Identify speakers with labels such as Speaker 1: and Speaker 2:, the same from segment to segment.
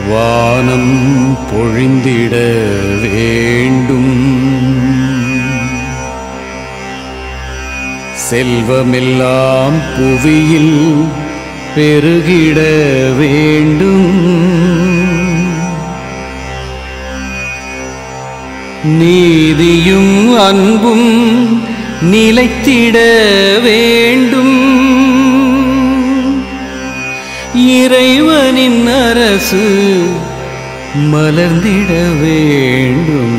Speaker 1: வானம் பொழிந்திட வேண்டும் செல்வமெல்லாம் புவியில் பெருகிட வேண்டும் நீதியும் அன்பும் நிலைத்திட வேண்டும் இறைவனின் அரசு மலர்ந்திட வேண்டும்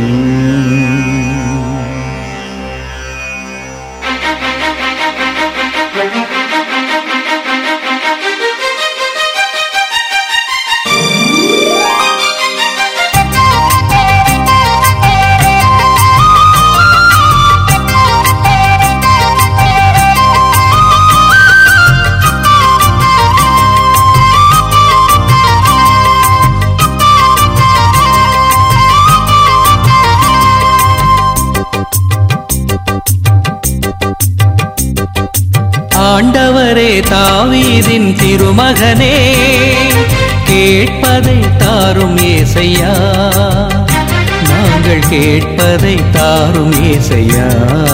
Speaker 1: ஆண்டவரே தாவீதின் திருமகனே கேட்பதை தாரும் ஏசையா நாங்கள் கேட்பதை தாரும் ஏசையா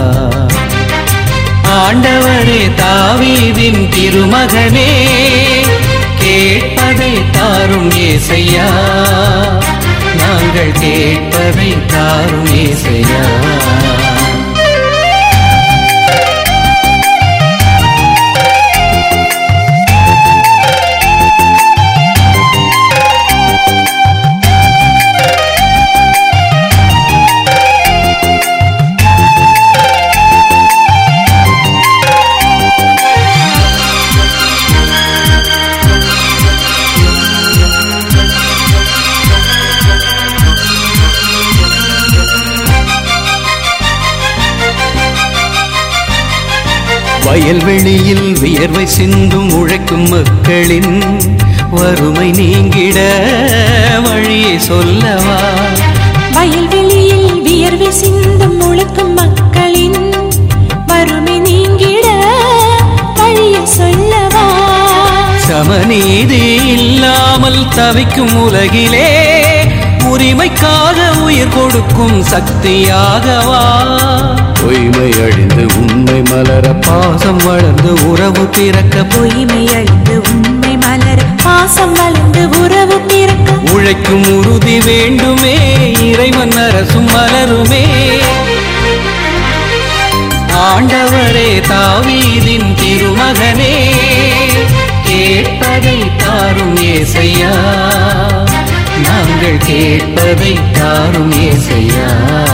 Speaker 1: ஆண்டவரே தாவீதின் திருமகனே கேட்பதை தாரும் ஏசையா நாங்கள் கேட்பதை தாரும் ஏசையா வயல்வெளியில் வியர்வை சிந்தும் உழைக்கும் மக்களின் வறுமை நீங்கிட வழியை சொல்லவா
Speaker 2: வயல்வெளியில் வியர்வை சிந்தும் முழக்கும் மக்களின் வறுமை நீங்கிட வழிய சொல்லவா
Speaker 1: சமநீதி இல்லாமல் தவிக்கும் உலகிலே உரிமைக்காக உயிர் கொடுக்கும் சக்தியாகவா பொய்மை அழிந்து உண்மை மலர பாசம் வளர்ந்து உறவு பிறக்க
Speaker 2: பொய்மை அழிந்து உண்மை மலர பாசம் வளர்ந்து உறவு பிறக்க
Speaker 1: உழைக்கும் உறுதி வேண்டுமே இறைவன் அரசும் மலருமே ஆண்டவரே தாவீதின் திருமகனே கேட்பதை தாரும் ஏசையா நாங்கள் கேட்பதை தாரும் ஏசையா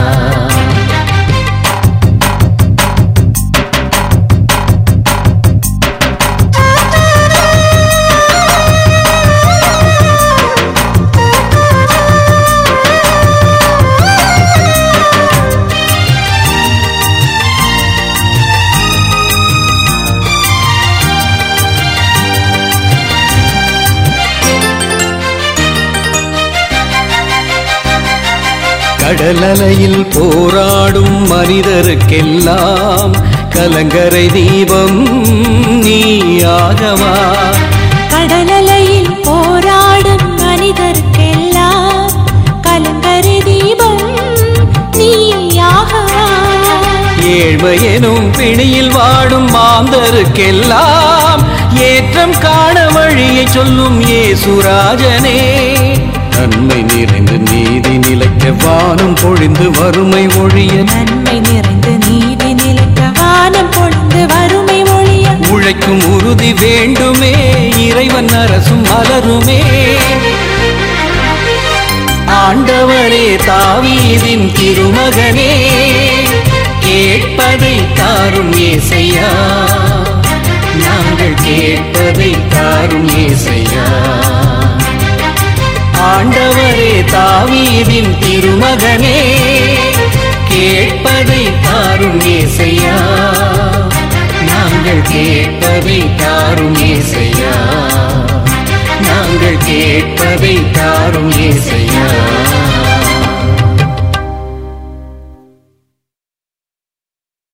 Speaker 1: கடலலையில் போராடும் மனிதருக்கெல்லாம் கலங்கரை தீபம் நீயாகவா
Speaker 2: கடலலையில் போராடும் மனிதர்க்கெல்லாம் கலங்கரை தீபம் நீயாகவா
Speaker 1: ஏழ்மையெனும் பிணியில் வாடும் மாந்தருக்கெல்லாம் ஏற்றம் காண வழியை சொல்லும் ஏசுராஜனே நன்மை நிறைந்து நீதி நிலைக்க வானம் பொழிந்து வறுமை ஒழிய
Speaker 2: நன்மை நிறைந்து நீதி நிலைக்க வானம் பொழுது வறுமை ஒழிய
Speaker 1: உழைக்கும் உறுதி வேண்டுமே இறைவன் அரசும் மலருமே ஆண்டவரே தாவீதின் திருமகனே கேட்பதை தாரும் ஏசையா நாங்கள் கேட்பதை தாரும் ஏசையா ஆண்டவரே தாவீதின் திருமகனே கேட்பதை தாரும் ஏசையா நாங்கள் கேட்பதை தாரும் ஏசையா நாங்கள் கேட்பதை தாரும் ஏசையா